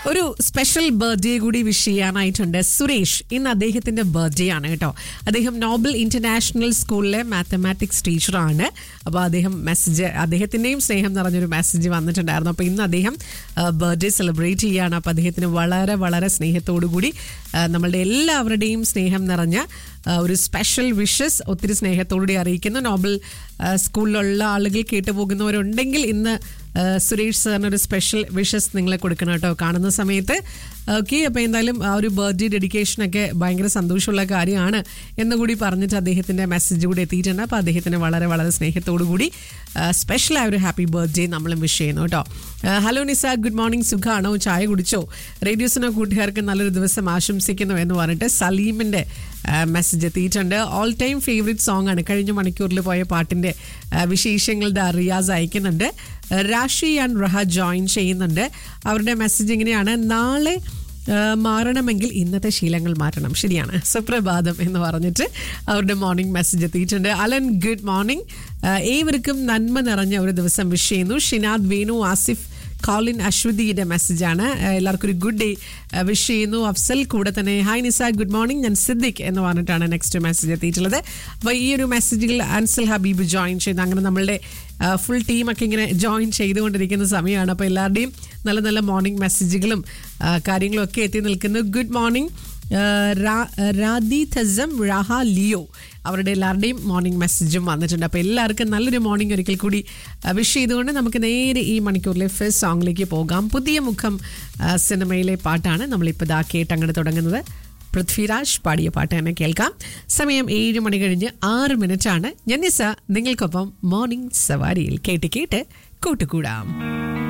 ഒരു special birthday കൂടി wish ചെയ്യാനായിട്ടുണ്ട് സുരേഷ് ഇന്ന് അദ്ദേഹത്തിന്റെ ബർത്ത്ഡേ ആണ് കേട്ടോ അദ്ദേഹം നോബൽ ഇന്റർനാഷണൽ സ്കൂളിലെ മാത്തമാറ്റിക്സ് ടീച്ചറാണ് അപ്പോൾ അദ്ദേഹം മെസ്സേജ് അദ്ദേഹത്തിന്റെയും സ്നേഹം നിറഞ്ഞൊരു മെസ്സേജ് വന്നിട്ടുണ്ടായിരുന്നു അപ്പോൾ ഇന്ന് അദ്ദേഹം ബർത്ത്ഡേ സെലിബ്രേറ്റ് ചെയ്യുകയാണ് അപ്പോൾ അദ്ദേഹത്തിന് വളരെ വളരെ സ്നേഹത്തോടു കൂടി ആ, നമ്മളുടെ എല്ലാവരുടെയും സ്നേഹം നിറഞ്ഞ ആ, ഒരു സ്പെഷ്യൽ വിഷസ് ഒത്തിരി സ്നേഹത്തോടുകൂടി അറിയിക്കുന്നു നോബൽ ആ, സ്കൂളിലുള്ള ആളുകൾ കേട്ടുപോകുന്നവരുണ്ടെങ്കിൽ ഇന്ന് ആ, സുരേഷ് സാറിന് ഒരു സ്പെഷ്യൽ വിഷസ് നിങ്ങളെ കൊടുക്കണം കേട്ടോ കാണുന്ന സമയത്ത് ഓക്കെ അപ്പോൾ എന്തായാലും ആ ഒരു ബർത്ത്ഡേ ഡെഡിക്കേഷനൊക്കെ ഭയങ്കര സന്തോഷമുള്ള കാര്യമാണ് എന്നുകൂടി പറഞ്ഞിട്ട് അദ്ദേഹത്തിൻ്റെ മെസ്സേജ് കൂടി എത്തിയിട്ടുണ്ട് അപ്പോൾ അദ്ദേഹത്തിന് വളരെ വളരെ സ്നേഹത്തോടു കൂടി സ്പെഷ്യൽ ആയ ഒരു ഹാപ്പി ബർത്ത്ഡേ നമ്മളും വിഷ് ചെയ്യുന്നു കേട്ടോ ആ, ഹലോ നിസ ഗുഡ് മോർണിംഗ് സുഖാണോ ചായ കുടിച്ചോ റേഡിയോസിനോ കൂട്ടുകാർക്ക് നല്ലൊരു ദിവസം ആശംസിക്കുന്നു എന്ന് പറഞ്ഞിട്ട് സലീമിൻ്റെ മെസ്സേജ് എത്തിയിട്ടുണ്ട് ഓൾ ടൈം ഫേവറേറ്റ് സോങ് ആണ് കഴിഞ്ഞ മണിക്കൂറിൽ പോയ പാട്ടിൻ്റെ ആ, വിശേഷങ്ങളുടെ റിയാസ് അയക്കുന്നുണ്ട് രാഷി ആൻഡ് റഹ ജോയിൻ ചെയ്യുന്നുണ്ട് അവരുടെ മെസ്സേജ് ഇങ്ങനെയാണ് നാളെ ആ, മാറണമെങ്കിൽ ഇന്നത്തെ ശീലങ്ങൾ മാറ്റണം ശരിയാണ് സുപ്രഭാതം എന്ന് പറഞ്ഞിട്ട് അവരുടെ മോർണിംഗ് മെസ്സേജ് എത്തിയിട്ടുണ്ട് അലൻ ഗുഡ് മോർണിംഗ് ഏവർക്കും നന്മ നിറഞ്ഞ ഒരു ദിവസം വിഷ് ചെയ്യുന്നു ഷിനാദ് വേണു ആസിഫ് കോളിൻ അശ്വതിയുടെ മെസ്സേജാണ് എല്ലാവർക്കും ഒരു ഗുഡ് ഡേ വിഷ് ചെയ്യുന്നു അഫ്സൽ കൂടെ തന്നെ ഹായ് നിസ ഗുഡ് മോർണിംഗ് ഞാൻ സിദ്ദിഖ് എന്ന് പറഞ്ഞിട്ടാണ് നെക്സ്റ്റ് മെസ്സേജ് എത്തിയിട്ടുള്ളത് അപ്പോൾ ഈ ഒരു മെസ്സേജിൽ അൻസൽ ഹബീബ് ജോയിൻ ചെയ്യുന്നു അങ്ങനെ നമ്മളുടെ ഫുൾ ടീമൊക്കെ ഇങ്ങനെ ജോയിൻ ചെയ്തുകൊണ്ടിരിക്കുന്ന സമയമാണ് അപ്പോൾ എല്ലാവരുടെയും നല്ല നല്ല മോർണിംഗ് മെസ്സേജുകളും ആ, കാര്യങ്ങളും ഒക്കെ എത്തി നിൽക്കുന്നു ഗുഡ് മോർണിംഗ് രാധി തസം റാഹ ലിയോ അവരുടെ എല്ലാവരുടെയും മോർണിംഗ് മെസ്സേജും വന്നിട്ടുണ്ട് അപ്പോൾ എല്ലാവർക്കും നല്ലൊരു മോർണിംഗ് ഒരിക്കൽ കൂടി വിഷ് ചെയ്തുകൊണ്ട് നമുക്ക് നേരെ ഈ മണിക്കൂറിലെ ഫസ്റ്റ് സോങ്ങിലേക്ക് പോകാം പുതിയ മുഖം ആ, സിനിമയിലെ പാട്ടാണ് നമ്മളിപ്പോൾ ഇതാ കേട്ട് അങ്ങോട്ട് തുടങ്ങുന്നത് പൃഥ്വിരാജ് പാടിയ പാട്ട് തന്നെ കേൾക്കാം സമയം ഏഴ് മണി കഴിഞ്ഞ് ആറ് മിനിറ്റാണ് ഞാൻ നിസ നിങ്ങൾക്കൊപ്പം മോർണിംഗ് സവാരിയിൽ കേട്ട് കേട്ട് കൂട്ടുകൂടാം